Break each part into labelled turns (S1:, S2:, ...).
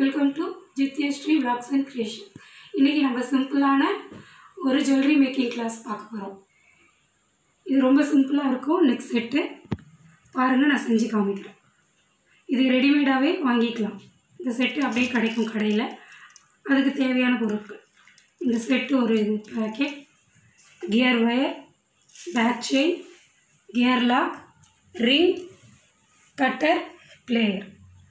S1: welcome to Jithya Sri vlogs and creation இன்றைக்கி நம்ம சிம்பிளான ஒரு ஜுவல்லரி மேக்கிங் கிளாஸ் பார்க்க போகிறோம் இது ரொம்ப சிம்பிளாக இருக்கும் நெக் செட்டு பாருங்கள் நான் செஞ்சு காமிக்கிறேன் இது ரெடிமேடாகவே வாங்கிக்கலாம் இந்த செட்டு அப்படியே கிடைக்கும் கடையில் அதுக்கு தேவையான பொருட்கள் இந்த செட்டு ஒரு இது packet gear wire pack chain gear lock ring cutter plier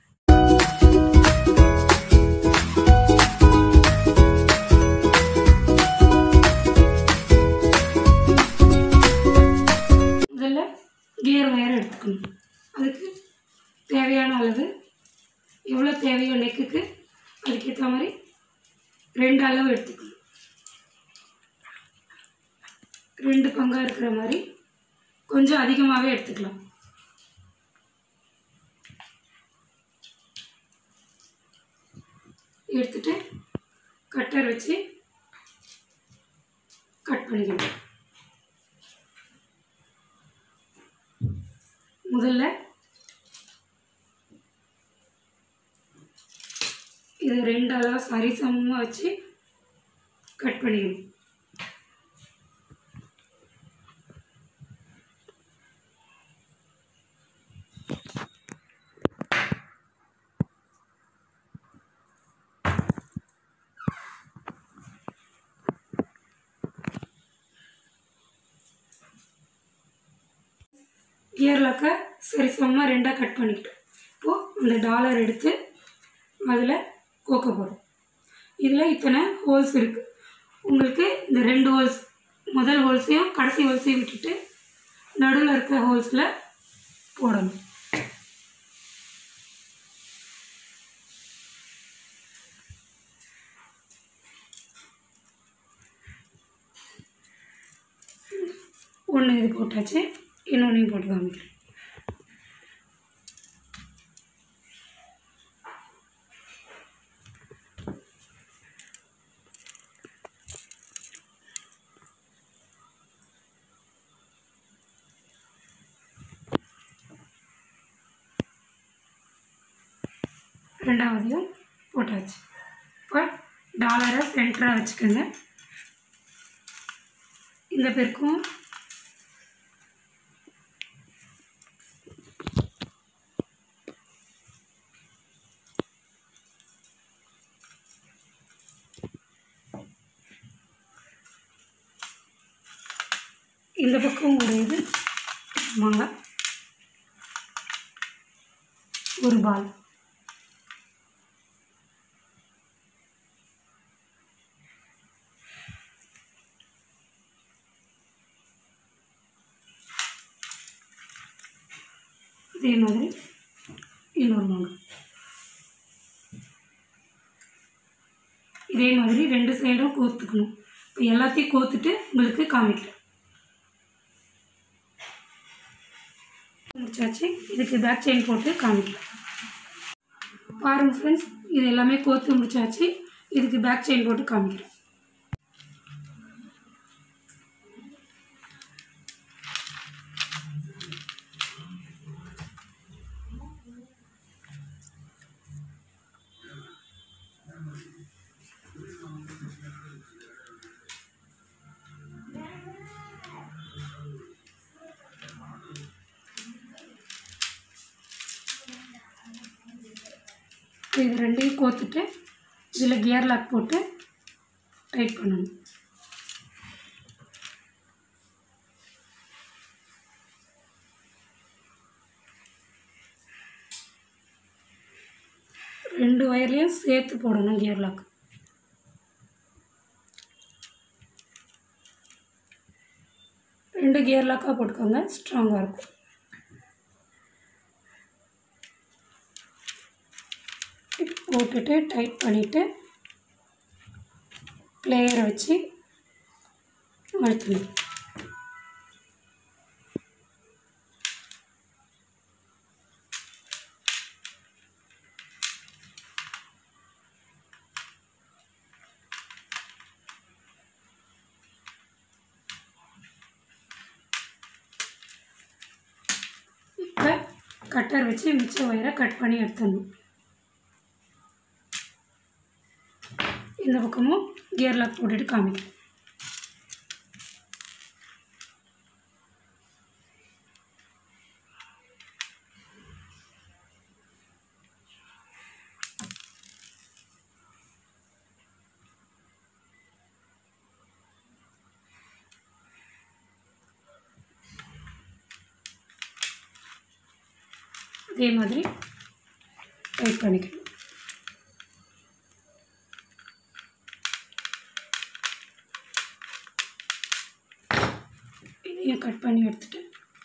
S1: முதல்ல கியர் ஒயர் எடுத்துக்கணும் அதுக்கு தேவையான அளவு எவ்வளோ தேவையோ நெக்குக்கு அதுக்கேற்ற மாதிரி ரெண்டு அளவு எடுத்துக்கணும் ரெண்டு பங்காக இருக்கிற மாதிரி கொஞ்சம் அதிகமாகவே எடுத்துக்கலாம் எடுத்துட்டு கட்டர் வச்சு கட் பண்ணிக்கணும் முதல்ல இது ரெண்டு அளவு சரிசமமாக வச்சு கட் பண்ணிக்கணும் கியர் லாக்கை சரிசமமாக ரெண்டாக கட் பண்ணிக்கிட்டோம் இப்போது அந்த டாலர் எடுத்து அதில் கோக்க போகிறோம் இதில் இத்தனை ஹோல்ஸ் இருக்குது உங்களுக்கு இந்த ரெண்டு ஹோல்ஸ் முதல் ஹோல்ஸையும் கடைசி ஹோல்ஸையும் விட்டுட்டு நடுவில் இருக்கிற ஹோல்ஸில் போடணும் ஒன்று இது போட்டாச்சு இன்னொன்றையும் போட்டு காமிக்கிறேன் ரெண்டாவதையும் போட்டாச்சு இப்போ டாலரை சென்டராக வச்சுக்கோங்க இந்த பேருக்கும் இந்த பக்கம் ஒரு இது ஆமாங்க ஒரு பால் இதே மாதிரி இன்னொரு மாங்காய் இதே மாதிரி ரெண்டு சைடும் கோத்துக்கணும் இப்போ எல்லாத்தையும் கோத்துட்டு உங்களுக்கு காமிக்கிறேன் முடிச்சாச்சு இதுக்கு பேக் செயின் போட்டு காமிக்கிறேன் பாருங்கள் ஃப்ரெண்ட்ஸ் இது எல்லாமே கோத்து முடிச்சாச்சு இதுக்கு பேக் செயின் போட்டு காமிக்கிறேன் இப்போ இது ரெண்டையும் கோத்துட்டு இதில் கியர் லாக் போட்டு டைட் பண்ணணும் ரெண்டு ஒயர்லேயும் சேர்த்து போடணும் கியர் லாக் ரெண்டு கியர் லாக்காக போட்டுக்கோங்க ஸ்ட்ராங்காக இருக்கும் போட்டுட்டு டைட் பண்ணிவிட்டு பிளேயரை வச்சு அழுத்தணும் இப்போ கட்டர் வச்சு மிச்ச ஒயரை கட் பண்ணி எடுத்துடணும் இந்த பக்கமும் கியர் லாக் போட்டுட்டு காமிக்கிறேன் அதே மாதிரி டைட் பண்ணிக்கணும் இதையும் கட் பண்ணி எடுத்துட்டு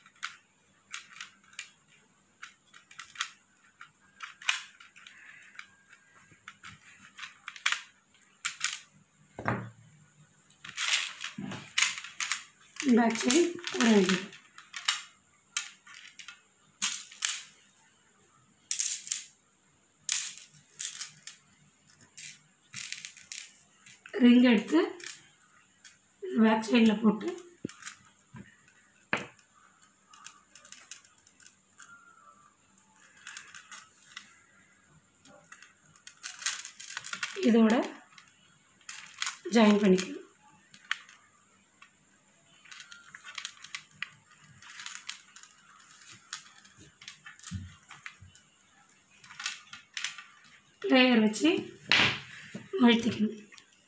S1: பேக் சைடு போட வேண்டியது ரிங் எடுத்து பேக் சைடில் போட்டு இதோட ஜாயின் பண்ணிக்கணும் லேயர் வச்சு அழுத்திக்கணும்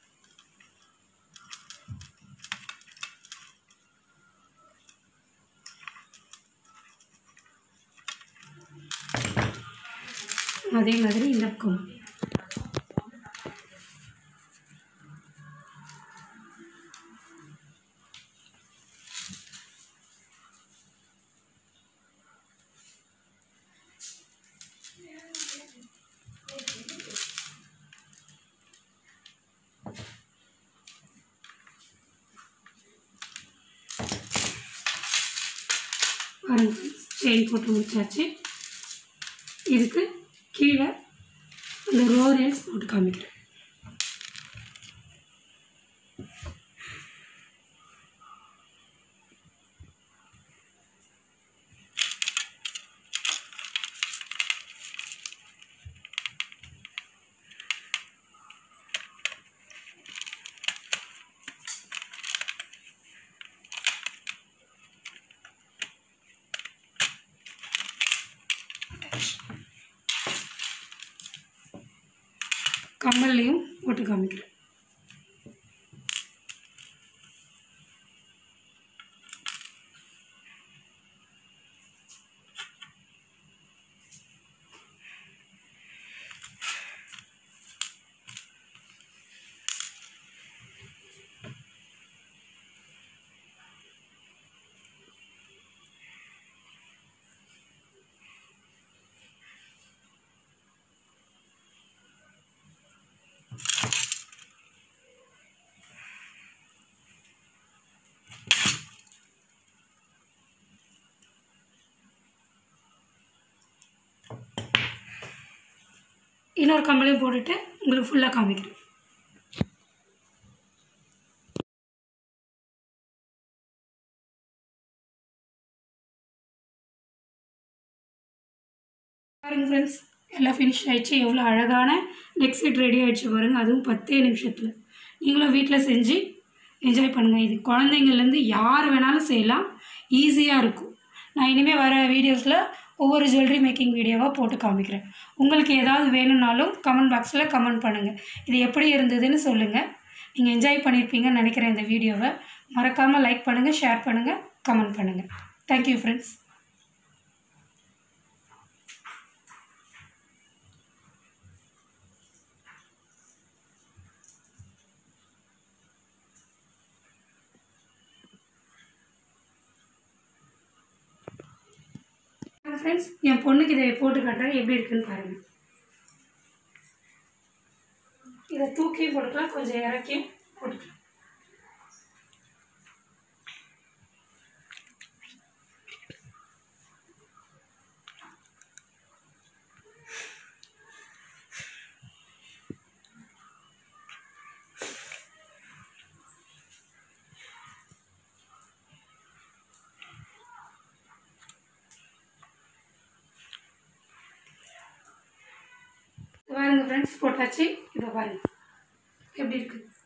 S1: அதே மாதிரி இந்த பக்கம் பாருங்க செயின் போட்டு முடிச்சாச்சு இதுக்கு கீழே அந்த ரோரியல்ஸ் போட்டு காமிக்கிறேன் கம்மல்லையும் போட்டு காமிக்கிறேன் இன்னொரு கம்மலையும் போட்டுட்டு உங்களுக்கு ஃபுல்லாக காமிக்கிறேன் பாருங்க ஃப்ரெண்ட்ஸ் எல்லாம் ஃபினிஷ் ஆயிடுச்சு எவ்வளோ அழகான நெக் செட் ரெடி ஆயிடுச்சு பாருங்கள் அதுவும் பத்தே நிமிஷத்தில் நீங்களும் வீட்டில் செஞ்சு என்ஜாய் பண்ணுங்கள் இது குழந்தைங்கள்லேருந்து யார் வேணாலும் செய்யலாம் ஈஸியாக இருக்கும் நான் இனிமேல் வர வீடியோஸில் ஒவ்வொரு ஜுவல்லரி மேக்கிங் வீடியோவாக போட்டு காமிக்கிறேன் உங்களுக்கு ஏதாவது வேணும்னாலும் கமெண்ட் பாக்ஸில் கமெண்ட் பண்ணுங்கள் இது எப்படி இருந்ததுன்னு சொல்லுங்கள் நீங்கள் என்ஜாய் பண்ணியிருப்பீங்கன்னு நினைக்கிறேன் இந்த வீடியோவை மறக்காமல் லைக் பண்ணுங்கள் ஷேர் பண்ணுங்கள் கமெண்ட் பண்ணுங்கள் தேங்க்யூ ஃப்ரெண்ட்ஸ் ஃப்ரெண்ட்ஸ் என் பொண்ணுக்கு இதை போட்டு காட்டுறேன் எப்படி இருக்குன்னு பாருங்கள் இதை தூக்கி போட்டுக்கலாம் கொஞ்சம் இறக்கி போட்டுக்கலாம் பாருங்க ஃப்ரெண்ட்ஸ் போட்டாச்சு இதை பாருங்க எப்படி இருக்குது